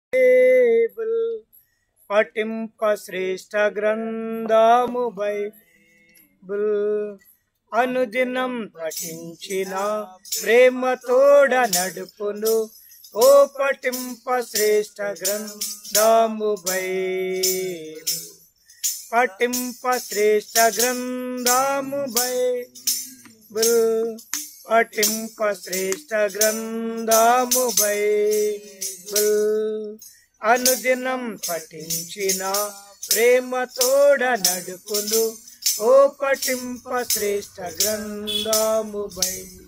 Bible పఠింప శ్రేష్ట గ్రంథము Bible అనుదినం పఠించిన ప్రేమ తోడ నడుపును ఓ పఠింప శ్రేష్ట గ్రంథము బైబిల్ పఠింప శ్రేష్ట గ్రంథము బైబిల్ పఠింప శ్రేష్ట గ్రంథము బైబిల్ అనుదినం పఠించిన ప్రేమ తోడ నడుపును ఓ పఠింప శ్రేష్ట గ్రంథము బైబిల్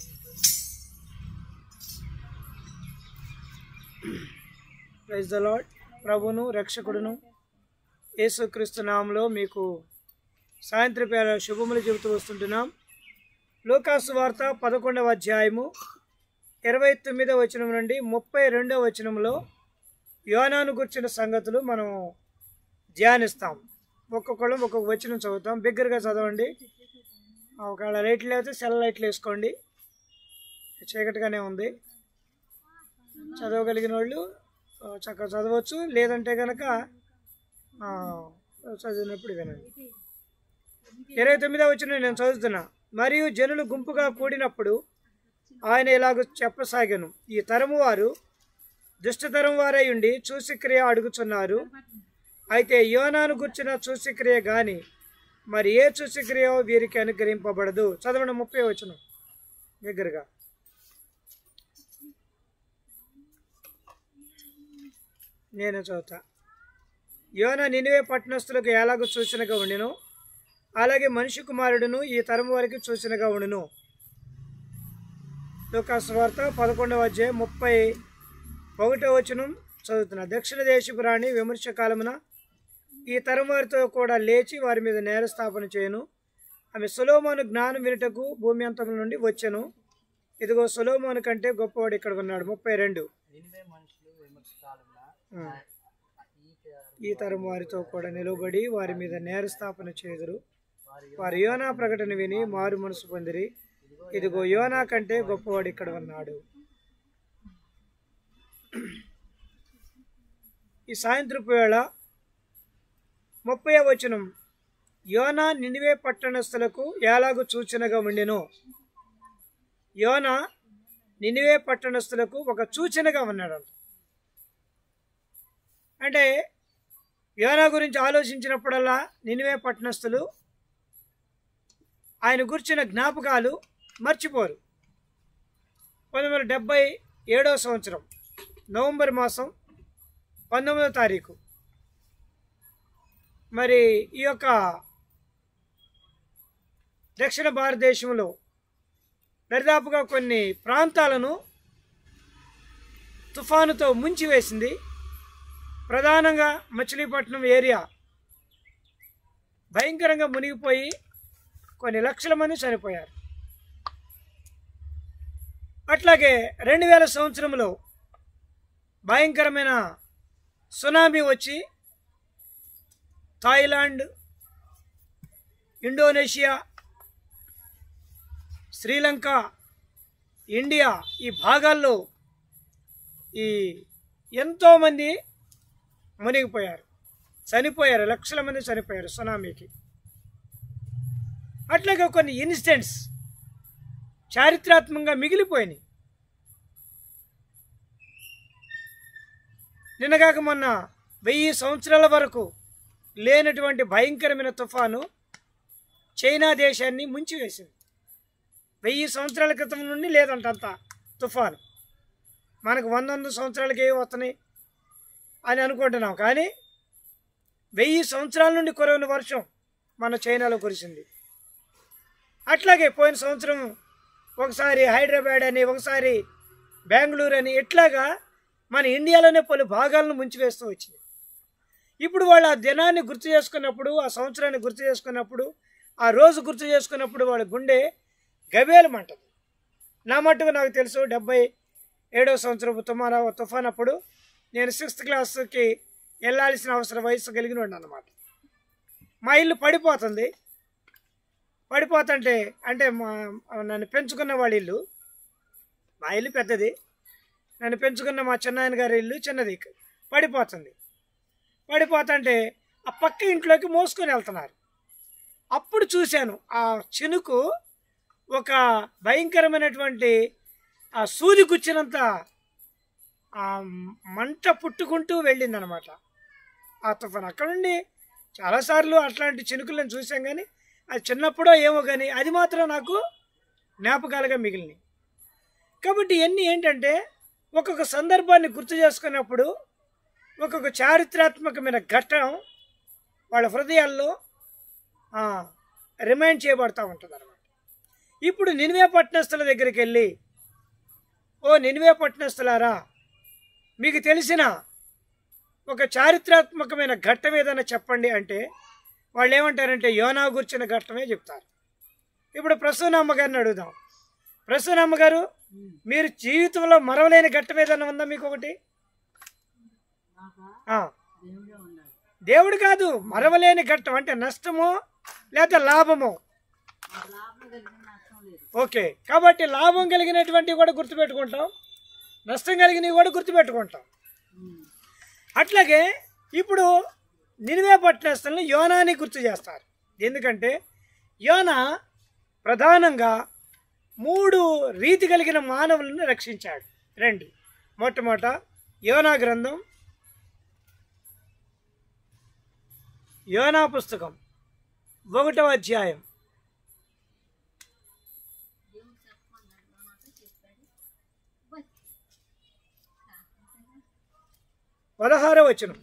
ప్రైజ్ ద లార్డ్ ప్రభును రక్షకుడును యేసుక్రీస్తు నామంలో మీకు సాయంత్రం పేర శుభములు చెబుతూ వస్తుంటున్నాం లూకాసు వార్త పదకొండవ అధ్యాయము ఇరవై తొమ్మిదవ వచనం నుండి ముప్పై రెండవ వచనంలో యోనాను గుర్చిన సంగతులు మనం ధ్యానిస్తాం ఒక్కొక్కళ్ళు ఒక్కొక్క వచనం చదువుతాం బిగ్గరగా చదవండి ఒకవేళ లైట్లు లేకపోతే సెల్ లైట్లు వేసుకోండి చీకటిగానే ఉంది చదవగలిగిన వాళ్ళు ఆ, చక్కగా చదవచ్చు లేదంటే కనుక ఆ, చదివినప్పుడు వినండి ఇరవై తొమ్మిదో వచ్చిన నేను చదువుతున్నా మరియు జనులు గుంపుగా కూడినప్పుడు ఆయన ఇలాగ చెప్పసాగాను ఈ తరము వారు దుష్టతరం వారై ఉండి చూసిక్రియ అడుగుచున్నారు అయితే యోనాను గుర్చిన చూసిక్రియ గాని మరి ఏ చూసిక్రియ వీరికి అనుగ్రహింపబడదు చదవడం ముప్పై వచ్చిన దగ్గరగా నేను చదువుతా యోన నినివే పట్టణస్థులకు ఎలాగో సూచనగా ఉండిను అలాగే మనిషి కుమారుడును ఈ తరం వారికి సూచనగా ఉండును వార్త పదకొండవ అధ్యాయం ముప్పై ఒకటో వచనం చదువుతున్నా దక్షిణ దేశపు రాణి విమర్శ కాలమున ఈ తరం వారితో కూడా లేచి వారి మీద నేర స్థాపన చేయను ఆమె సులోమోను జ్ఞానం వినుటకు భూమి అంతముల నుండి వచ్చెను ఇదిగో సులోమోను కంటే గొప్పవాడు ఇక్కడ ఉన్నాడు ముప్పై రెండు ఆ. ఈ తరం వారితో కూడా నిలబడి వారి మీద నేర స్థాపన చేదురు వారి యోనా ప్రకటన విని మారు మనసు పొందిరి ఇదిగో యోనా కంటే గొప్పవాడు ఇక్కడ ఉన్నాడు ఈ సాయంత్రపు వేళ ముప్పై వచనం యోనా నినివే పట్టణస్థులకు ఎలాగూ సూచనగా ఉండెను యోనా నినివే పట్టణస్థులకు ఒక సూచనగా ఉన్నాడు అంటే యోనా గురించి ఆలోచించినప్పుడల్లా నినివే పట్టణస్థులు ఆయన గురించిన జ్ఞాపకాలు మర్చిపోరు పంతొమ్మిది వందల డెబ్బై ఏడవ సంవత్సరం నవంబర్ మాసం పంతొమ్మిదవ తారీఖు మరి ఈ యొక్క దక్షిణ భారతదేశంలో దరిదాపుగా కొన్ని ప్రాంతాలను తుఫానుతో ముంచివేసింది ప్రధానంగా మచిలీపట్నం ఏరియా భయంకరంగా మునిగిపోయి కొన్ని లక్షల మంది చనిపోయారు అట్లాగే రెండు వేల సంవత్సరంలో భయంకరమైన సునామీ వచ్చి థాయిలాండ్ ఇండోనేషియా శ్రీలంక ఇండియా ఈ భాగాల్లో ఈ ఎంతోమంది మునిగిపోయారు చనిపోయారు లక్షల మంది చనిపోయారు సునామీకి అట్లాగే కొన్ని ఇన్సిడెంట్స్ చారిత్రాత్మకంగా మిగిలిపోయినాయి నిన్నగాక మొన్న వెయ్యి సంవత్సరాల వరకు లేనటువంటి భయంకరమైన తుఫాను చైనా దేశాన్ని ముంచివేసింది వెయ్యి సంవత్సరాల క్రితం నుండి లేదంట అంత తుఫాను మనకు వంద వంద సంవత్సరాలకి ఏమి వస్తున్నాయి అని అనుకుంటున్నాం కానీ వెయ్యి సంవత్సరాల నుండి కురవని వర్షం మన చైనాలో కురిసింది అట్లాగే పోయిన సంవత్సరం ఒకసారి హైదరాబాద్ అని ఒకసారి బెంగళూరు అని ఇట్లాగా మన ఇండియాలోనే పలు భాగాలను ముంచివేస్తూ వచ్చింది ఇప్పుడు వాళ్ళు ఆ దినాన్ని గుర్తు చేసుకున్నప్పుడు ఆ సంవత్సరాన్ని గుర్తు చేసుకున్నప్పుడు ఆ రోజు గుర్తు చేసుకున్నప్పుడు వాళ్ళ గుండె గవేలమంటది నా మట్టుకు నాకు తెలుసు డెబ్బై ఏడవ సంవత్సరం తుమారా తుఫాన్ అప్పుడు నేను సిక్స్త్ క్లాస్కి వెళ్ళాల్సిన అవసరం వయసు కలిగిన వాడిని అన్నమాట మా ఇల్లు పడిపోతుంది పడిపోతుంటే అంటే మా నన్ను పెంచుకున్న వాళ్ళ ఇల్లు మా ఇల్లు పెద్దది నన్ను పెంచుకున్న మా చిన్నాయన గారి ఇల్లు చిన్నది పడిపోతుంది పడిపోతుంటే ఆ పక్క ఇంట్లోకి మోసుకొని వెళ్తున్నారు అప్పుడు చూశాను ఆ చినుకు ఒక భయంకరమైనటువంటి ఆ సూది గుచ్చినంత ఆ మంట పుట్టుకుంటూ వెళ్ళిందనమాట ఆ తుఫాన్ అక్కడ నుండి చాలాసార్లు అట్లాంటి చినుకులను చూసాం కానీ అది చిన్నప్పుడో ఏమో కానీ అది మాత్రం నాకు జ్ఞాపకాలుగా మిగిలినాయి కాబట్టి ఇవన్నీ ఏంటంటే ఒక్కొక్క సందర్భాన్ని గుర్తు చేసుకున్నప్పుడు ఒక్కొక్క చారిత్రాత్మకమైన ఘట్టం వాళ్ళ హృదయాల్లో రిమైండ్ చేయబడతా ఉంటుంది అనమాట ఇప్పుడు నినివే పట్టణస్థుల దగ్గరికి వెళ్ళి ఓ నినివే పట్టణస్థులారా మీకు తెలిసిన ఒక చారిత్రాత్మకమైన ఘట్టం ఏదైనా చెప్పండి అంటే వాళ్ళు ఏమంటారంటే యోనా గుర్చిన ఘట్టమే చెప్తారు ఇప్పుడు ప్రసూనమ్మ గారిని అడుగుదాం ప్రసూనమ్మ గారు మీరు జీవితంలో మరవలేని ఘట్టం ఏదైనా ఉందా మీకు ఒకటి ఆ. దేవుడు కాదు మరవలేని ఘట్టం అంటే నష్టమో లేదా లాభమో ఓకే కాబట్టి లాభం కలిగినటువంటివి కూడా గుర్తుపెట్టుకుంటాం నష్టం కలిగినవి కూడా గుర్తుపెట్టుకుంటాం అట్లాగే ఇప్పుడు నినివే పట్టణస్థలను యోనాని గుర్తు చేస్తారు ఎందుకంటే యోనా ప్రధానంగా మూడు రీతి కలిగిన మానవులను రక్షించాడు రండి మొట్టమొదట యోనా గ్రంథం యోనా పుస్తకం ఒకటవ అధ్యాయం పదహారవ వచనం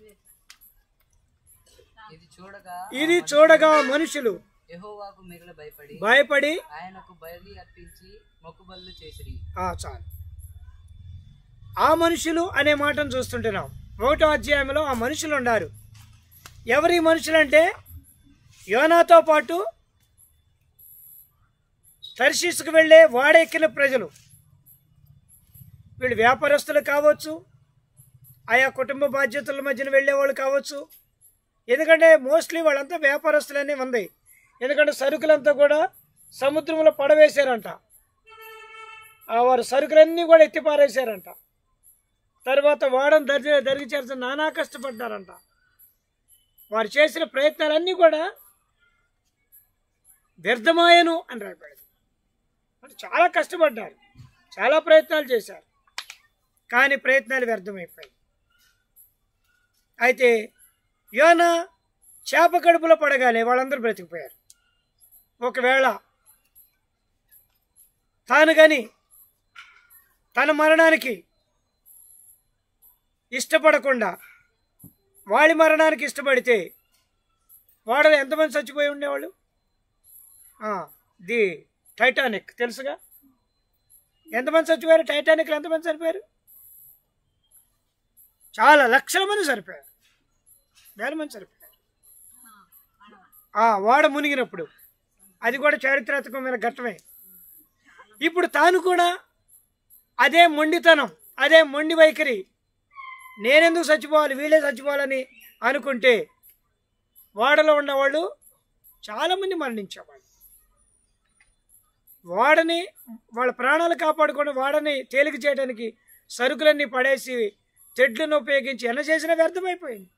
ఇది చూడగా ఇది చూడగా మనుషులు యెహోవాకు మిగిలి భయపడి భయపడి ఆయనకు బయలు అర్పించి మొక్కుబళ్ళు చేసిరి ఆ చాలు ఆ మనుషులు అనే మాటను చూస్తుంటున్నాం ఒకటో అధ్యాయంలో ఆ మనుషులు ఉన్నారు ఎవరి మనుషులంటే యోనాతో పాటు తర్షీసుకు వెళ్ళే వాడెక్కిన ప్రజలు వీళ్ళు వ్యాపారస్తులు కావచ్చు ఆయా కుటుంబ బాధ్యతల మధ్యన వెళ్ళేవాళ్ళు కావచ్చు ఎందుకంటే మోస్ట్లీ వాళ్ళంతా వ్యాపారస్తులనే ఉంది ఎందుకంటే సరుకులంతా కూడా సముద్రంలో పడవేశారంట ఆ వారు సరుకులన్నీ కూడా ఎత్తి పారేశారంట తర్వాత వాడని దరి దరిగి చేర్చ నానా కష్టపడ్డారంట వారు చేసిన ప్రయత్నాలన్నీ కూడా వ్యర్థమాయను అని రాయబడింది అంటే చాలా కష్టపడ్డారు చాలా ప్రయత్నాలు చేశారు కానీ ప్రయత్నాలు వ్యర్థమైపోయాయి అయితే యోన చేప కడుపులో పడగానే వాళ్ళందరూ బ్రతికిపోయారు ఒకవేళ తాను కానీ తన మరణానికి ఇష్టపడకుండా వాడి మరణానికి ఇష్టపడితే వాడలో ఎంతమంది చచ్చిపోయి ఉండేవాళ్ళు ఆ, ది టైటానిక్ తెలుసుగా ఎంతమంది చచ్చిపోయారు టైటానిక్లో ఎంతమంది చనిపోయారు చాలా లక్షల మంది సరిపోయారు వేల మంది సరిపోయారు ఆ, వాడ మునిగినప్పుడు అది కూడా చారిత్రాత్మకమైన ఘట్టమే ఇప్పుడు తాను కూడా అదే మొండితనం అదే మొండి వైఖరి నేనెందుకు చచ్చిపోవాలి వీళ్ళే చచ్చిపోవాలని అనుకుంటే వాడలో ఉన్నవాళ్ళు చాలామంది మరణించేవాళ్ళు వాడని వాళ్ళ ప్రాణాలు కాపాడుకొని వాడని తేలిక చేయడానికి సరుకులన్నీ పడేసి చెట్లను ఉపయోగించి ఎన్న చేసినా వ్యర్థమైపోయింది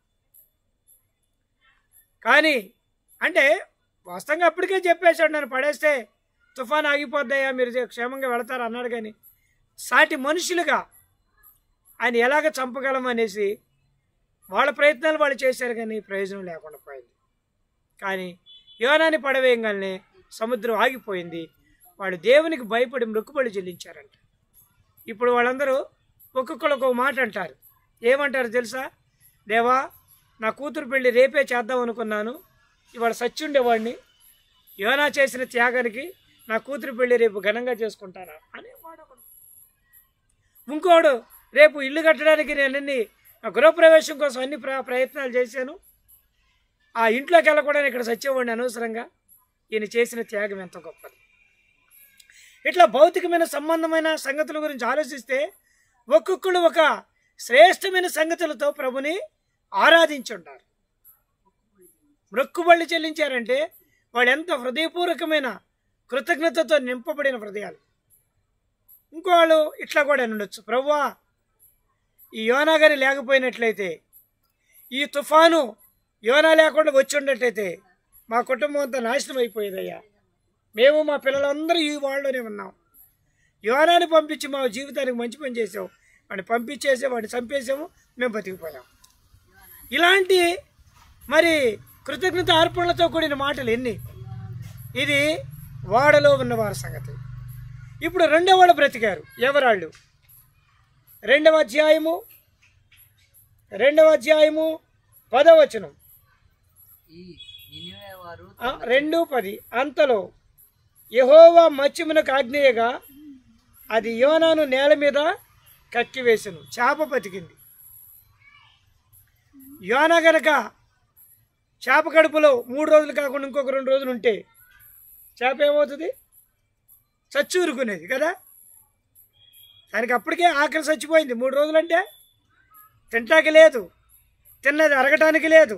కానీ అంటే వాస్తవంగా అప్పటికే చెప్పేశాడు నన్ను పడేస్తే తుఫాన్ ఆగిపోద్దయ్యా మీరు క్షేమంగా వెళతారు అన్నాడు కానీ సాటి మనుషులుగా ఆయన ఎలాగ చంపగలం అనేసి వాళ్ళ ప్రయత్నాలు వాళ్ళు చేశారు కానీ ప్రయోజనం లేకుండా పోయింది కానీ యోనాన్ని పడవేయగానే సముద్రం ఆగిపోయింది వాళ్ళు దేవునికి భయపడి మృక్కుబడి చెల్లించారంట ఇప్పుడు వాళ్ళందరూ ఒక్కొక్కరు ఒక్కొక్క మాట అంటారు ఏమంటారు తెలుసా దేవా నా కూతురు పెళ్లి రేపే చేద్దాం అనుకున్నాను ఇవాళ సచ్చి ఉండేవాడిని యోనా చేసిన త్యాగానికి నా కూతురు పెళ్లి రేపు ఘనంగా చేసుకుంటారా అని వాడొకడు ఇంకోడు రేపు ఇల్లు కట్టడానికి నేను అన్ని నా గృహప్రవేశం కోసం అన్ని ప్ర ప్రయత్నాలు చేశాను ఆ ఇంట్లోకి వెళ్ళకూడదు ఇక్కడ సచ్చేవాడిని అనవసరంగా ఈయన చేసిన త్యాగం ఎంత గొప్పది ఇట్లా భౌతికమైన సంబంధమైన సంగతుల గురించి ఆలోచిస్తే ఒక్కొక్కరు ఒక శ్రేష్టమైన సంగతులతో ప్రభుని ఆరాధించుంటారు మొక్కుబళ్ళు చెల్లించారంటే వాళ్ళు ఎంత హృదయపూర్వకమైన కృతజ్ఞతతో నింపబడిన హృదయాలు ఇంకో వాళ్ళు ఇట్లా కూడా ఉండొచ్చు ప్రభువా ఈ యోనా గారి లేకపోయినట్లయితే ఈ తుఫాను యోనా లేకుండా వచ్చి ఉన్నట్లయితే మా కుటుంబం అంతా నాశనం అయిపోయేదయ్యా మేము మా పిల్లలందరూ ఈ వాళ్ళలోనే ఉన్నాం యోనాని పంపించి మా జీవితానికి మంచి పని చేసాం వాడిని పంపించేసి వాడిని చంపేసాము మేము బతికిపోయాం ఇలాంటి మరి కృతజ్ఞత అర్పణలతో కూడిన మాటలు ఎన్ని ఇది వాడలో ఉన్న వారి సంగతి ఇప్పుడు రెండవ వాళ్ళు బ్రతికారు ఎవరాళ్ళు రెండవ అధ్యాయము రెండవ అధ్యాయము పదవచనం ఈ నినివే వారు ఆ, రెండు పది అంతలో యహోవా మత్స్యమునకు ఆజ్ఞేయగా అది యోనాను నేల మీద కక్కివేసెను చేప బతికింది యోనా గనక చేప కడుపులో మూడు రోజులు కాకుండా ఇంకొక రెండు రోజులు ఉంటే చేప ఏమవుతుంది చచ్చూరుకునేది కదా దానికి అప్పటికే ఆకలి చచ్చిపోయింది మూడు రోజులంటే తింటాకి లేదు తిన్నది అరగటానికి లేదు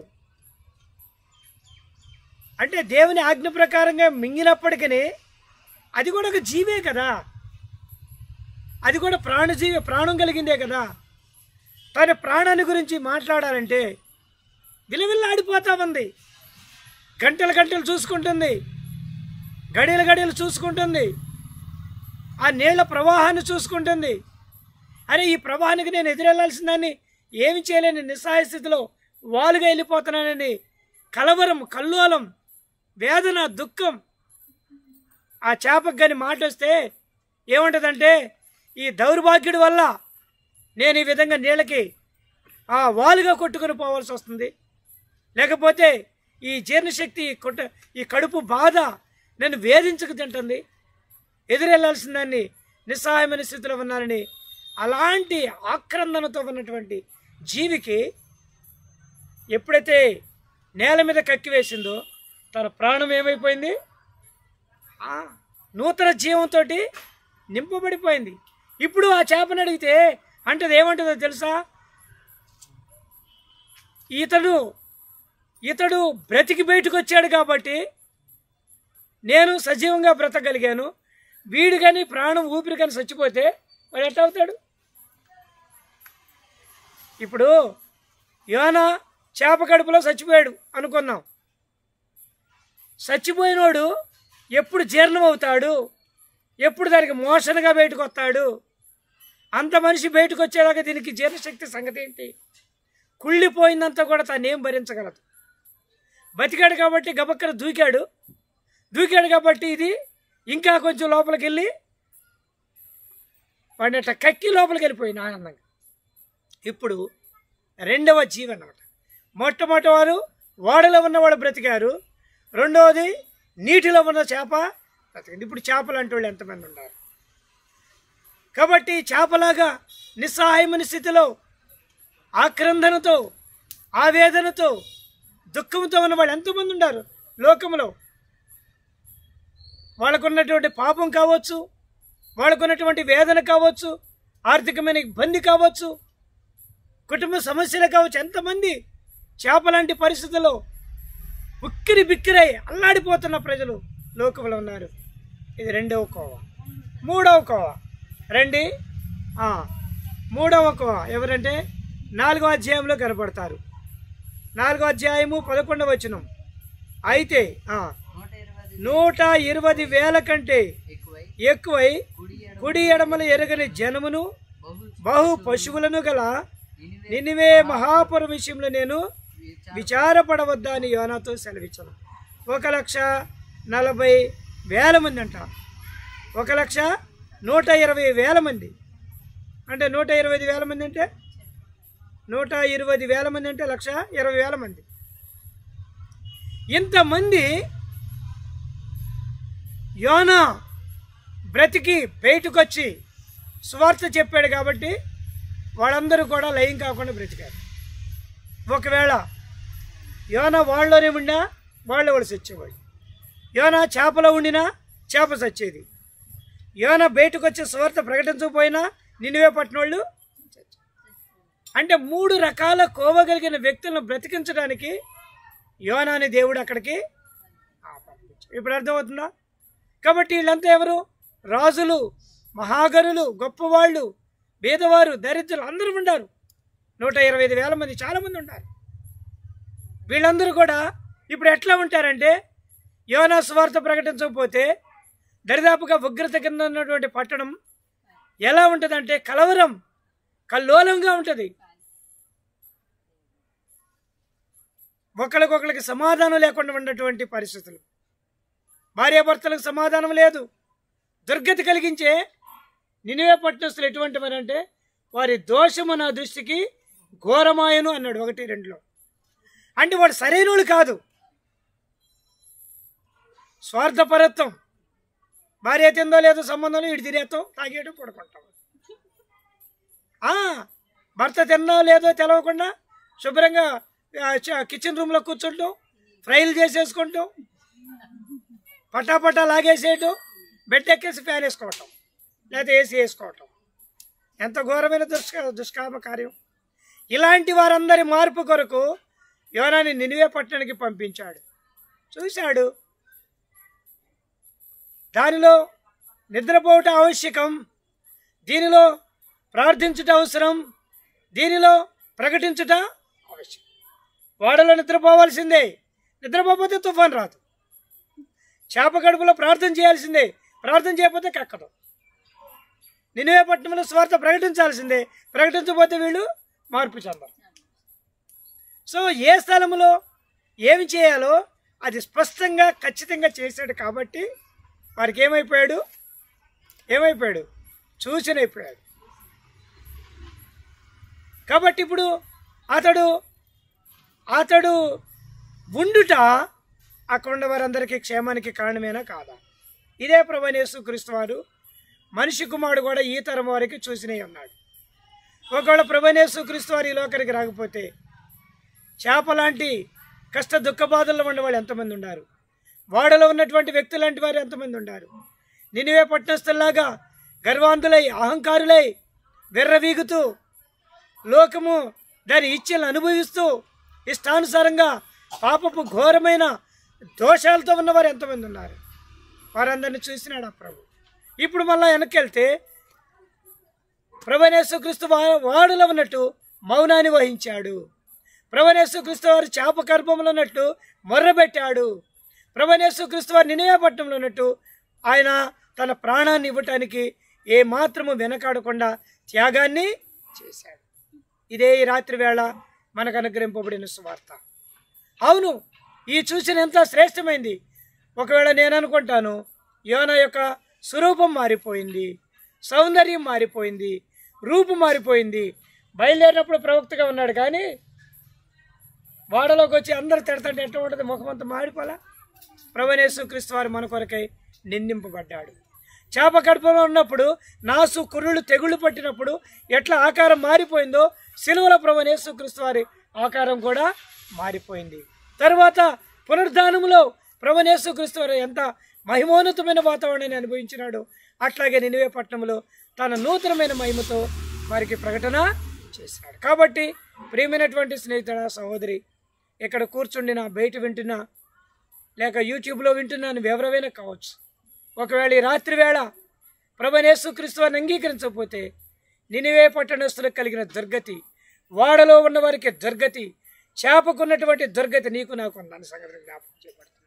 అంటే దేవుని ఆజ్ఞ ప్రకారంగా మింగినప్పటికీ అది కూడా ఒక జీవే కదా అది కూడా ప్రాణజీవి ప్రాణం కలిగిందే కదా తన ప్రాణాన్ని గురించి మాట్లాడాలంటే విలువిల్లాడిపోతా ఉంది గంటలు గంటలు చూసుకుంటుంది గడియలు గడియలు చూసుకుంటుంది ఆ నీళ్ల ప్రవాహాన్ని చూసుకుంటుంది అరే ఈ ప్రవాహానికి నేను ఎదురెళ్లాల్సిందాన్ని ఏమి చేయలేని నిస్సహాయ స్థితిలో వాలుగా వెళ్ళిపోతున్నానని కలవరం కల్లోలం వేదన దుఃఖం ఆ చేపకు కానీ మాట వస్తే ఏముంటుందంటే ఈ దౌర్భాగ్యుడి వల్ల నేను ఈ విధంగా నీళ్ళకి ఆ వాలుగా కొట్టుకొని పోవాల్సి వస్తుంది లేకపోతే ఈ జీర్ణశక్తి ఈ కొట్ట ఈ కడుపు బాధ నన్ను వేధించక తింటుంది ఎదురెళ్లాల్సిన దాన్ని నిస్సహాయమైన స్థితిలో ఉన్నానని అలాంటి ఆక్రందనతో ఉన్నటువంటి జీవికి ఎప్పుడైతే నేల మీద కక్కివేసిందో తన ప్రాణం ఏమైపోయింది ఆ, నూతన జీవంతో నింపబడిపోయింది ఇప్పుడు ఆ చేపను అడిగితే అంటే అది ఏమంటుందో తెలుసా ఇతడు ఇతడు బ్రతికి బయటకు వచ్చాడు కాబట్టి నేను సజీవంగా బ్రతకగలిగాను వీడు కానీ ప్రాణం ఊపిరి కానీ చచ్చిపోతే వాడు ఎట్లా అవుతాడు ఇప్పుడు యోనా చేప కడుపులో చచ్చిపోయాడు అనుకుందాం చచ్చిపోయినోడు ఎప్పుడు జీర్ణం అవుతాడు ఎప్పుడు దానికి మోషన్గా బయటకు వస్తాడు అంత మనిషి బయటకు వచ్చేదాకా దీనికి జీర్ణశక్తి సంగతి ఏంటి కుళ్ళిపోయిందంతా కూడా తాను ఏం భరించగలదు బతికాడు కాబట్టి గబక్కన దూకాడు దూకాడు కాబట్టి ఇది ఇంకా కొంచెం లోపలికి వెళ్ళి వాడిని అట్లా కక్కి లోపలికి వెళ్ళిపోయింది ఆనందంగా ఇప్పుడు రెండవ జీవి అన్నమాట మొట్టమొదటి వారు ఓడలో ఉన్నవాడు బ్రతికారు రెండవది నీటిలో ఉన్న చేప బ్రతికింది ఇప్పుడు చేపలు అంటే వాళ్ళు ఎంతమంది ఉన్నారు కాబట్టి చేపలాగా నిస్సహాయమైన స్థితిలో ఆక్రందనతో ఆవేదనతో దుఃఖంతో ఉన్న వాళ్ళు ఎంతమంది ఉన్నారు లోకంలో వాళ్ళకున్నటువంటి పాపం కావచ్చు వాళ్ళకున్నటువంటి వేదన కావచ్చు ఆర్థికమైన ఇబ్బంది కావచ్చు కుటుంబ సమస్యలు కావచ్చు ఎంతమంది చేపలాంటి పరిస్థితుల్లో ఉక్కిరి బిక్కిరై అల్లాడిపోతున్న ప్రజలు లోకంలో ఉన్నారు ఇది రెండవ కోవ మూడవ కోవ రండి ఆ, మూడవ కోవ ఎవరంటే నాలుగో అధ్యాయంలో కనపడతారు నాలుగో అధ్యాయము పదకొండవ వచనం అయితే ఆ, నూట ఇరవై నూట ఇరవై వేల కంటే ఎక్కువై ఎక్కువై కుడి ఎడమ కుడి ఎడమలు ఎరగని జనమును బహు బహు పశువులను గల నినివే నినివే మహాపుర విషయంలో నేను విచారపడవద్దా అని యోనాతో సెలవిచ్చాను ఒక లక్ష నలభై వేల మంది అంట ఒక లక్ష నూట ఇరవై వేల మంది అంటే నూట ఇరవై ఐదు వేల మంది అంటే నూట ఇరవై ఐదు వేల మంది అంటే లక్ష ఇరవై వేల మంది ఇంతమంది యోనా బ్రతికి బయటకు వచ్చి సువార్త చెప్పాడు కాబట్టి వాళ్ళందరూ కూడా లయం కాకుండా బ్రతికారు ఒకవేళ యోన వాళ్ళలోనే ఉండినా వాళ్ళు వాళ్ళు చచ్చేవాడు యోన చేపలో ఉండినా చేప చచ్చేది యోన బయటకు వచ్చి సువార్త ప్రకటించకపోయినా నిన్నవే పట్టినోళ్ళు అంటే మూడు రకాల కోవగలిగిన వ్యక్తులను బ్రతికించడానికి యోన అనే దేవుడు అక్కడికి పంపించాడు. ఇప్పుడు అర్థమవుతుందా కాబట్టి వీళ్ళంతా ఎవరు రాజులు మహాగరులు గొప్పవాళ్ళు పేదవారు దరిద్రులు అందరూ ఉండారు నూట ఇరవై ఐదు వేల మంది చాలామంది ఉంటారు వీళ్ళందరూ కూడా ఇప్పుడు ఎట్లా ఉంటారంటే యోనా స్వార్థ ప్రకటించకపోతే దరిదాపుగా ఉగ్రత కింద ఉన్నటువంటి పట్టణం ఎలా ఉంటుందంటే కలవరం కల్లోలంగా ఉంటుంది ఒకరికొకరికి సమాధానం లేకుండా ఉన్నటువంటి పరిస్థితులు భార్యాభర్తలకు సమాధానం లేదు దుర్గతి కలిగించే నినివే పట్టణస్తులు ఎటువంటి వారు అంటే వారి దోషము నా దృష్టికి ఘోరమాయను అన్నాడు ఒకటి రెండులో అంటే వాడు సరైనోడు కాదు స్వార్థపరత్వం భార్య తిందో లేదో సంబంధం ఇటు తినేస్తాం తాగేయడం పడుకుంటాం ఆ, భర్త తిన్నా లేదో తెలవకుండా శుభ్రంగా ఆ, చ- కిచెన్ రూమ్లో కూర్చుంటాం ఫ్రైలు చేసేసుకుంటాం పటాపటా లాగేసేయటం బెడ్ ఎక్కేసి ఫ్యాన్ వేసుకోవటం లేకపోతే ఏసీ వేసుకోవటం ఎంత ఘోరమైన దుష్క దుష్కామ కార్యం ఇలాంటి వారందరి మార్పు కొరకు యోనాని నినివే పట్టణానికి పంపించాడు చూశాడు దానిలో నిద్రపోవట ఆవశ్యకం దీనిలో ప్రార్థించుట అవసరం దీనిలో ప్రకటించుట అవశ్యం వాడలో నిద్రపోవాల్సిందే నిద్రపోకపోతే తుఫాన్ రాదు చేప గడుపులో ప్రార్థన చేయాల్సిందే ప్రార్థన చేయకపోతే కక్కదు నినివే పట్టణంలో స్వార్థ ప్రకటించాల్సిందే ప్రకటించకపోతే వీళ్ళు మార్పు చెందరు సో ఏ స్థలంలో ఏమి చేయాలో అది స్పష్టంగా ఖచ్చితంగా చేశాడు కాబట్టి వారికి ఏమైపోయాడు ఏమైపోయాడు చూసినైపోయాడు కాబట్టి ఇప్పుడు అతడు అతడు ఉండుట అక్కడ ఉన్న వారందరికీ క్షేమానికి కారణమేనా కాదా ఇదే ప్రభనేసు క్రీస్తు వారు మనిషి కుమారుడు కూడా ఈ తరం వారికి చూసినే ఉన్నాడు ఒకవేళ ప్రభనేసు క్రీస్తు వారు ఈ లోకానికి రాకపోతే చేప లాంటి కష్ట దుఃఖ బాధల్లో ఉన్నవాళ్ళు ఎంతమంది ఉన్నారు వాడలో ఉన్నటువంటి వ్యక్తులు లాంటి వారు ఎంతమంది ఉన్నారు నినివే పట్టణస్థుల్లాగా గర్వాంధులై అహంకారులై వెర్రవీగుతూ లోకము దాని ఇచ్చలను అనుభవిస్తూ ఇష్టానుసారంగా పాపపు ఘోరమైన దోషాలతో ఉన్నవారు ఎంతమంది ఉన్నారు వారందరిని చూసినాడు ఆ ప్రభు ఇప్పుడు మళ్ళా వెనక్కి వెళ్తే ప్రభనేశ్వక్రీస్తు వా- వాడులో ఉన్నట్టు మౌనాన్ని వహించాడు ప్రభనేశ్వక్రీస్తు వారు చేప గర్భంలో ఉన్నట్టు మొర్రబెట్టాడు ప్రభనేశ్వక్రీస్తు వారు నినవే పట్టణంలో ఉన్నట్టు ఆయన తన ప్రాణాన్ని ఇవ్వటానికి ఏ మాత్రము వెనకాడకుండా త్యాగాన్ని చేశాడు ఇదే ఈ రాత్రి వేళ మనకు అనుగ్రహింపబడిన సువార్త అవును ఈ సూచన ఎంత శ్రేష్టమైంది ఒకవేళ నేను అనుకుంటాను యోన యొక్క స్వరూపం మారిపోయింది సౌందర్యం మారిపోయింది రూపు మారిపోయింది బయలుదేరినప్పుడు ప్రవక్తగా ఉన్నాడు కానీ వాడలోకి వచ్చి అందరు తిడతంటే ఎట్లా ఉంటుంది ముఖమంతా మాడిపోలా ప్రవణేశు క్రీస్తు వారు మన కొరకై నిందింపబడ్డాడు చేప కడుపులో ఉన్నప్పుడు నాసు కుర్రులు తెగుళ్ళు పట్టినప్పుడు ఎట్లా ఆకారం మారిపోయిందో సిలువల ప్రవణేశు క్రీస్తు వారి ఆకారం కూడా మారిపోయింది తర్వాత పునరుద్ధానములో ప్రవణేశు క్రీస్తు వారు ఎంత మహిమోన్నతమైన వాతావరణాన్ని అనుభవించినాడు అట్లాగే నినివే పట్టణంలో తన నూతనమైన మహిమతో వారికి ప్రకటన చేసినాడు కాబట్టి ప్రియమైనటువంటి స్నేహితుడ సహోదరి ఇక్కడ కూర్చుండిన బయట వింటున్నా లేక యూట్యూబ్లో వింటున్నాను ఎవరైనా కావచ్చు ఒకవేళ ఈ రాత్రి వేళ ప్రభనేసు క్రీస్తువారిని అంగీకరించకపోతే నినివే పట్టణస్తులకు కలిగిన దుర్గతి వాడలో ఉన్న వారికి దుర్గతి చేపకున్నటువంటి దుర్గతి నీకు నాకు ఉందని సంగతి జ్ఞాపకం చేయబడుతుంది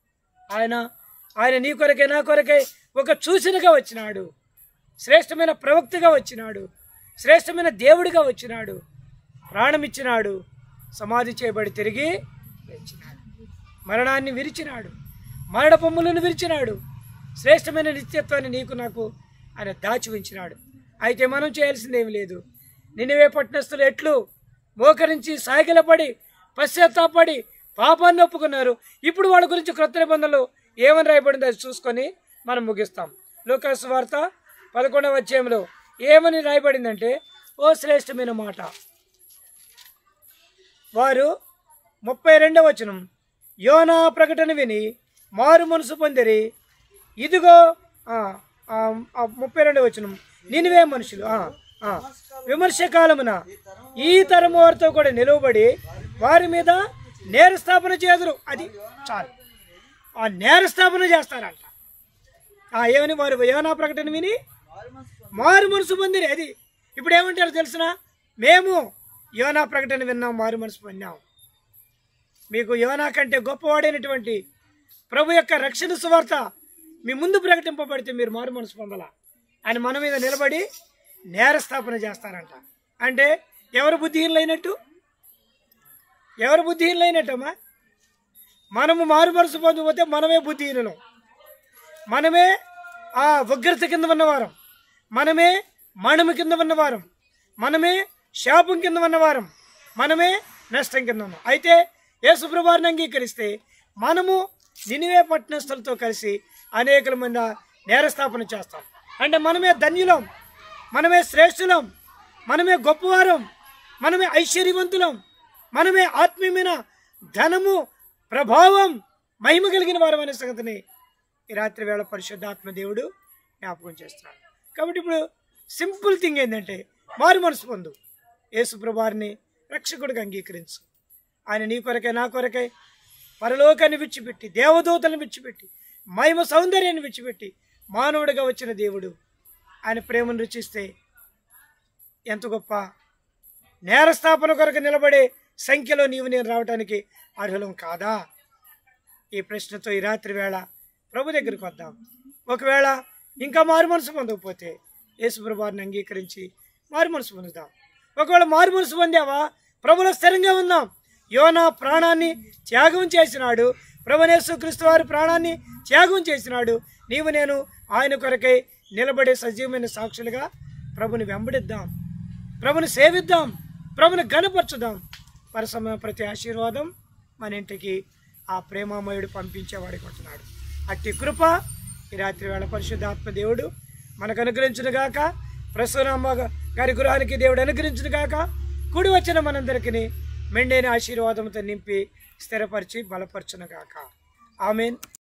ఆయన ఆయన నీ కొరకే నా కొరకే ఒక చూసినగా వచ్చినాడు శ్రేష్టమైన ప్రవక్తగా వచ్చినాడు శ్రేష్టమైన దేవుడిగా వచ్చినాడు ప్రాణమిచ్చినాడు సమాధి చేయబడి తిరిగి లేచినాడు మరణాన్ని విరిచినాడు మరణ పొమ్ములను విరిచినాడు శ్రేష్టమైన నిత్యత్వాన్ని నీకు నాకు ఆయన దాచి ఉంచినాడు అయితే మనం చేయాల్సింది ఏమి లేదు నినివే పట్టణస్తులు ఎట్లు మోకరించి సాగిలపడి పశ్చాత్తాపడి పాపాన్ని ఒప్పుకున్నారు ఇప్పుడు వాళ్ళ గురించి క్రొత్త నిబంధనలు ఏమని రాయబడిందో అది చూసుకొని మనం ముగిస్తాం లోకాసు వార్త పదకొండవ అధ్యాయంలో ఏమని రాయబడిందంటే ఓ శ్రేష్టమైన మాట వారు ముప్పై రెండవ వచనం యోనా ప్రకటన విని మారు మనసు పొందిరి ఇదిగో ఆ, ఆ, ఆ, ముప్పై రెండవ వచనం నినివే మనుషులు ఆ, ఆ, విమర్శకాలమున ఈ తరము వారితో కూడా నిలువబడి వారి మీద నేరస్థాపన చేదురు అది చాలు ఆ నేరస్థాపన చేస్తారంట ఆ, ఏమని వారు యోనా ప్రకటన విని మారు మనసు పొందిరి అది ఇప్పుడు ఏమంటారు తెలిసిన మేము యోనా ప్రకటన విన్నాం మారు మనసు పొందాం మీకు యోనా కంటే గొప్పవాడైనటువంటి ప్రభు యొక్క రక్షణ సువార్త మీ ముందు ప్రకటింపబడితే మీరు మారు మనసు పొందాల ఆయన మన మీద నిలబడి నేరస్థాపన చేస్తారంట అంటే ఎవరు బుద్ధిహీనులైనట్టు ఎవరు బుద్ధిహీనులైనట్టమ్మా మనము మారు మనసు పొందిపోతే మనమే బుద్ధిహీనులం మనమే ఆ ఉగ్రత కింద ఉన్నవారం మనమే మణము కింద ఉన్నవారం మనమే శాపం కింద ఉన్నవారం మనమే నష్టం కింద ఉన్నాం అయితే యేసుప్రభారిని అంగీకరిస్తే మనము నినివే పట్టణస్థులతో కలిసి అనేకల మంది నేరస్థాపన చేస్తాం అంటే మనమే ధన్యులం మనమే శ్రేష్ఠులం మనమే గొప్పవారం మనమే ఐశ్వర్యవంతులం మనమే ఆత్మీయమైన ధనము ప్రభావం మహిమ కలిగిన వారం అనే సంగతిని ఈ రాత్రి వేళ పరిశుద్ధాత్మ దేవుడు జ్ఞాపకం చేస్తున్నాడు కాబట్టి ఇప్పుడు సింపుల్ థింగ్ ఏంటంటే మారు మనసు పొందు యేసుప్రభారిని రక్షకుడిగా అంగీకరించు ఆయన నీ కొరకై నా కొరకై పరలోకాన్ని విడిచిపెట్టి దేవదూతలను విడిచిపెట్టి మహిమ సౌందర్యాన్ని విడిచిపెట్టి మానవుడిగా వచ్చిన దేవుడు ఆయన ప్రేమను రుచిస్తే ఎంత గొప్ప నేరస్థాపన కొరకు నిలబడే సంఖ్యలో నీవు నేను రావడానికి అర్హులం కాదా ఈ ప్రశ్నతో ఈ రాత్రి వేళ ప్రభు దగ్గరికి వద్దాం ఒకవేళ ఇంకా మారు మనసు పొందకపోతే యేసుప్రభారిని అంగీకరించి మారు మనసు పొందుదాం ఒకవేళ మారు మనసు పొందావా ప్రభులో స్థిరంగా ఉందాం యోనా ప్రాణాన్ని త్యాగం చేసినాడు ప్రభునేసు క్రీస్తు వారి ప్రాణాన్ని త్యాగం చేసినాడు నీవు నేను ఆయన కొరకై నిలబడే సజీవమైన సాక్షులుగా ప్రభుని వెంబడిద్దాం ప్రభుని సేవిద్దాం ప్రభుని గనపరచుదాం పరసమ ప్రతి ఆశీర్వాదం మన ఇంటికి ఆ ప్రేమామయుడు పంపించేవాడికి ఉంటున్నాడు అట్టి కృప ఈ రాత్రి వేళ పరిశుద్ధాత్మ దేవుడు మనకు అనుగ్రహించును గాక ప్రసూనమ్మ గారి గృహానికి దేవుడు అనుగ్రహించును గాక కూడి వచ్చిన మనందరికీ మెండైన ఆశీర్వాదంతో నింపి స్థిరపరిచి బలపరచును గాక ఆమెన్